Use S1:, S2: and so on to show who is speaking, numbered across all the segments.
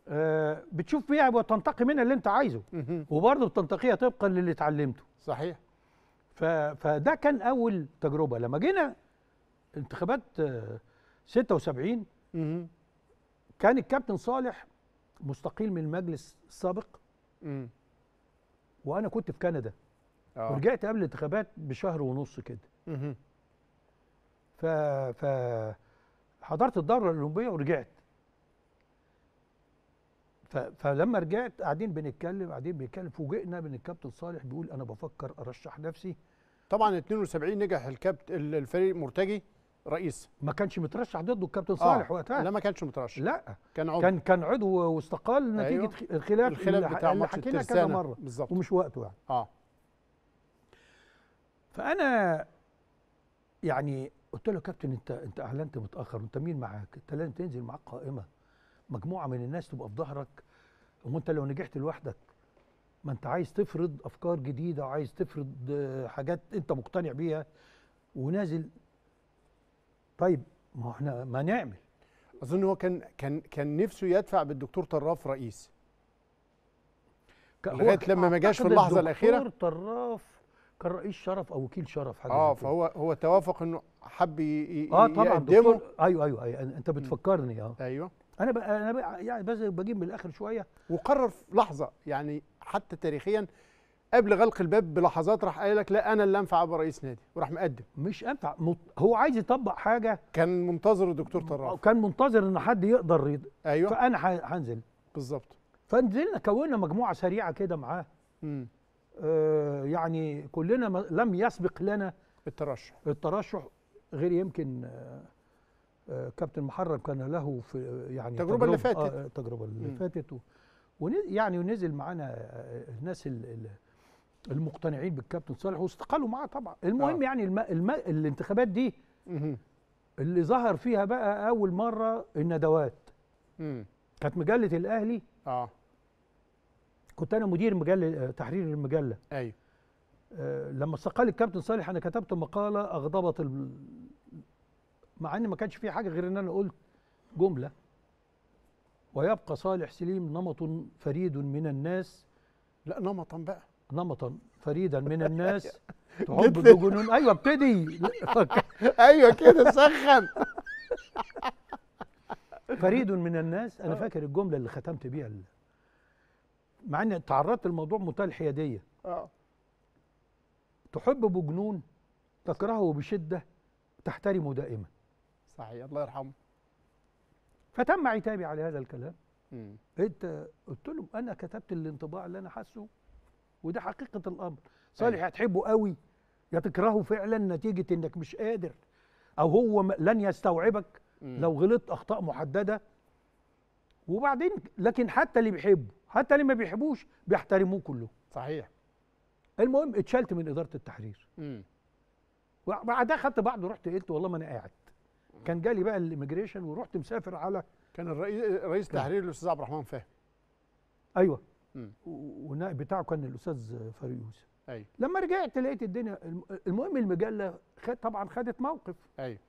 S1: آه بتشوف فيها وتنتقي منها اللي انت عايزه
S2: مهم.
S1: وبرضه بتنتقيها طبقا للي اتعلمته
S2: صحيح
S1: ف... فده كان اول تجربه لما جينا انتخابات آه، 76
S2: مهم.
S1: كان الكابتن صالح مستقيل من المجلس السابق
S2: مم.
S1: وانا كنت في كندا
S2: اه
S1: ورجعت قبل الانتخابات بشهر ونص كده
S2: مهم.
S1: ف ف حضرت الدوره الاولمبيه ورجعت ف... فلما رجعت قاعدين بنتكلم قاعدين بنتكلم فوجئنا من الكابتن صالح بيقول انا بفكر ارشح نفسي
S2: طبعا 72 نجح الكابت ال- الفريق مرتجي رئيس
S1: ما كانش مترشح ضده الكابتن صالح وقتها
S2: لا ما كانش مترشح
S1: لا
S2: كان عضو
S1: كان كان عضو واستقال نتيجه
S2: أيوة.
S1: خ- الخلاف
S2: الخلاف
S1: اللي,
S2: بتاع
S1: اللي
S2: ماتش
S1: حكينا كذا
S2: الترسانة
S1: مره
S2: بالظبط
S1: ومش وقته يعني
S2: اه
S1: فانا يعني قلت له يا كابتن انت انت اعلنت متاخر انت مين معاك؟ انت لازم تنزل معاك قائمه مجموعه من الناس تبقى في ظهرك وانت لو نجحت لوحدك ما انت عايز تفرض افكار جديده وعايز تفرض آه، حاجات انت مقتنع بيها ونازل طيب ما هو احنا ما نعمل
S2: اظن هو كان كان كان نفسه يدفع بالدكتور طراف رئيس
S1: ك- هو
S2: لغاية
S1: ك-
S2: لما ما جاش في
S1: أعتقد
S2: اللحظة الأخيرة.
S1: الدكتور طراف كان رئيس شرف او وكيل شرف حاجه
S2: اه
S1: زي كده.
S2: فهو هو توافق انه حب ي- ي-
S1: اه طبعا
S2: يقدمه
S1: دكتور ايوه ايوه ايوه انت بتفكرني اه
S2: ايوه
S1: انا بقى انا بقى يعني بس بجيب من الاخر شويه
S2: وقرر في لحظه يعني حتى تاريخيا قبل غلق الباب بلحظات راح قايل لك لا انا اللي انفع ابقى رئيس نادي وراح مقدم
S1: مش انفع مط- هو عايز يطبق حاجه
S2: كان منتظر الدكتور طراف
S1: كان منتظر ان حد يقدر يد...
S2: ايوه
S1: فانا ح- هنزل
S2: بالظبط
S1: فنزلنا كونا مجموعه سريعه كده معاه
S2: مم.
S1: آه يعني كلنا م- لم يسبق لنا
S2: الترشح
S1: الترشح غير يمكن آه آه كابتن محرم كان له في يعني
S2: التجربة اللي فاتت.
S1: آه التجربه اللي
S2: مم.
S1: فاتت و... ون... يعني ونزل معانا آه، الناس ال... ال- المقتنعين بالكابتن صالح واستقالوا معاه طبعا المهم
S2: آه.
S1: يعني الم... الم... الانتخابات دي
S2: مهم.
S1: اللي ظهر فيها بقى اول مره الندوات
S2: مم.
S1: كانت مجله الاهلي
S2: اه
S1: كنت انا مدير مجله آه، تحرير المجله
S2: ايوه
S1: آه، لما استقال الكابتن صالح انا كتبت مقاله اغضبت ال... مع ان ما كانش فيه حاجه غير ان انا قلت جمله ويبقى صالح سليم نمط فريد من الناس
S2: لا نمطا بقى
S1: نمطا فريدا من الناس
S2: جيت
S1: تحب
S2: لي.
S1: بجنون ايوه ابتدي
S2: ايوه كده سخن
S1: فريد من الناس انا
S2: آه.
S1: فاكر الجمله اللي ختمت بيها ال- مع ان تعرضت لموضوع منتهى الحياديه
S2: اه
S1: تحب بجنون تكرهه بشده تحترمه دائما
S2: صحيح الله يرحمه
S1: فتم عتابي على هذا الكلام
S2: مم.
S1: انت قلت له انا كتبت الانطباع اللي انا حاسه وده حقيقه الامر صالح هتحبه قوي يا تكرهه فعلا نتيجه انك مش قادر او هو م- لن يستوعبك
S2: مم.
S1: لو غلطت اخطاء محدده وبعدين لكن حتى اللي بيحبه حتى اللي ما بيحبوش بيحترموه كله
S2: صحيح
S1: المهم اتشلت من اداره التحرير
S2: مم.
S1: وبعدها خدت بعض ورحت قلت والله ما انا قاعد كان جالي بقى الاميجريشن ورحت مسافر على
S2: كان الرئيس رئيس تحرير الاستاذ عبد الرحمن فهمي
S1: ايوه
S2: مم.
S1: و- والنائب بتاعه كان الاستاذ فاروق يوسف
S2: ايوه
S1: لما رجعت لقيت الدنيا الم- المهم المجله خد طبعا خدت موقف
S2: ايوه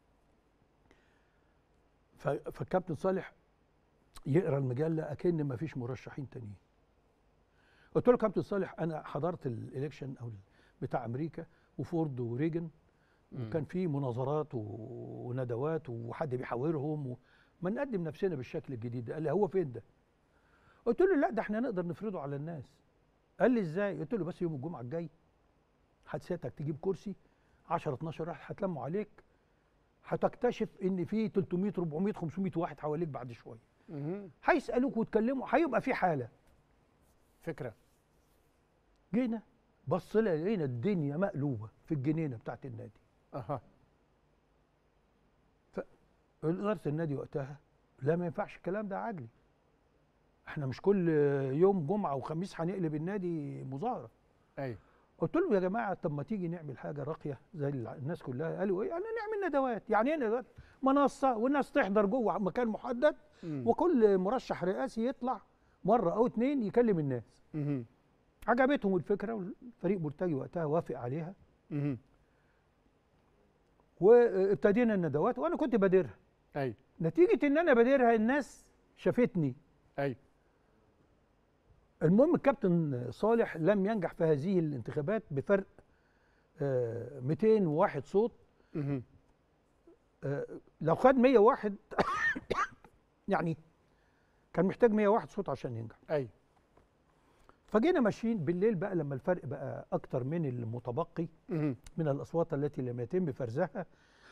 S1: ف- فالكابتن صالح يقرا المجله اكن ما فيش مرشحين تانيين قلت له كابتن صالح انا حضرت الالكشن او ال- بتاع امريكا وفورد وريجن
S2: مم.
S1: وكان في مناظرات و- وندوات وحد بيحاورهم و... ما نقدم نفسنا بالشكل الجديد ده قال لي هو فين ده قلت له لا ده احنا نقدر نفرضه على الناس قال لي ازاي قلت له بس يوم الجمعه الجاي هتسيادتك تجيب كرسي 10 12 واحد هتلموا عليك هتكتشف ان في 300 400 500 واحد حواليك بعد شويه
S2: مهم.
S1: هيسالوك ويتكلموا هيبقى في حاله
S2: فكره
S1: جينا بص لقينا الدنيا مقلوبه في الجنينه بتاعت النادي
S2: اها
S1: اداره النادي وقتها لا ما ينفعش الكلام ده عدلي احنا مش كل يوم جمعه وخميس هنقلب النادي مظاهره
S2: ايوه
S1: قلت لهم يا جماعه طب ما تيجي نعمل حاجه راقيه زي الع- الناس كلها قالوا ايه انا نعمل ندوات يعني ايه ندوات منصه والناس تحضر جوه مكان محدد
S2: مم.
S1: وكل مرشح رئاسي يطلع مره او اتنين يكلم الناس
S2: مهم.
S1: عجبتهم الفكره والفريق مرتجي وقتها وافق عليها
S2: مهم.
S1: وابتدينا الندوات وانا كنت بادرها
S2: ايوه
S1: نتيجه ان انا بادرها الناس شافتني
S2: ايوه
S1: المهم الكابتن صالح لم ينجح في هذه الانتخابات بفرق آه، 201 صوت
S2: مهم.
S1: آه، لو خد 101 يعني كان محتاج 101 صوت عشان ينجح
S2: ايوه
S1: فجينا ماشيين بالليل بقى لما الفرق بقى اكتر من المتبقي
S2: مهم.
S1: من الاصوات التي لم يتم فرزها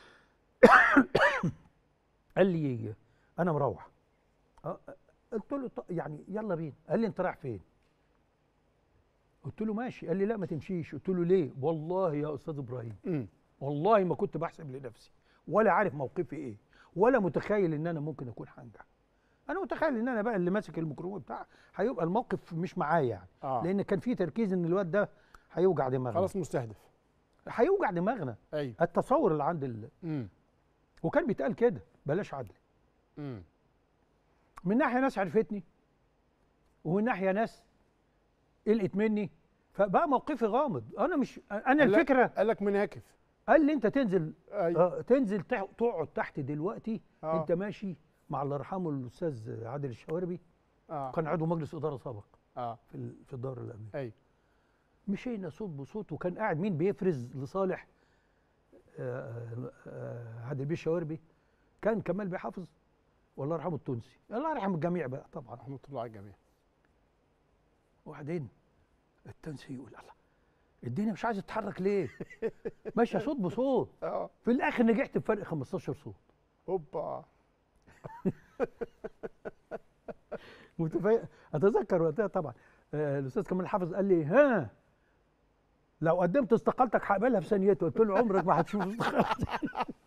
S1: قال لي انا مروح آه، قلت له "طب يعني يلا بينا قال لي انت رايح فين قلت له ماشي قال لي لا ما تمشيش قلت له ليه والله يا استاذ ابراهيم
S2: مم.
S1: والله ما كنت بحسب لنفسي ولا عارف موقفي ايه ولا متخيل ان انا ممكن اكون هنجح انا متخيل ان انا بقى اللي ماسك الميكروفون بتاع هيبقى الموقف مش معايا يعني
S2: اه
S1: لان كان في تركيز ان الواد ده هيوجع دماغنا
S2: خلاص مستهدف
S1: هيوجع دماغنا
S2: ايوه
S1: التصور اللي عند ال...
S2: مم.
S1: وكان بيتقال كده بلاش عدل
S2: مم.
S1: من ناحيه ناس عرفتني ومن ناحيه ناس قلقت مني فبقى موقفي غامض انا مش انا
S2: قال لك-
S1: الفكره
S2: قال لك مناكف
S1: قال لي انت تنزل
S2: ايوه
S1: آه تنزل تح- تقعد تحت دلوقتي
S2: آه.
S1: انت ماشي مع الله يرحمه الاستاذ عادل الشواربي
S2: اه
S1: كان عضو مجلس اداره سابق
S2: اه
S1: في ال- في الدار الامنيه
S2: ايوه
S1: مشينا صوت بصوت وكان قاعد مين بيفرز لصالح آه، آه، عادل بيه الشواربي كان كمال بيحافظ والله يرحمه التونسي الله يرحم الجميع بقى طبعا
S2: رحمه الله على الجميع
S1: وبعدين التونسي يقول الله الدنيا مش عايزه تتحرك ليه ماشيه صوت بصوت
S2: اه
S1: في الاخر نجحت بفرق 15 صوت
S2: هوبا
S1: متفاجئ اتذكر وقتها طبعا آه، الاستاذ كمال حافظ قال لي ها لو قدمت استقالتك هقبلها في ثانيته قلت له عمرك ما هتشوف استقالتي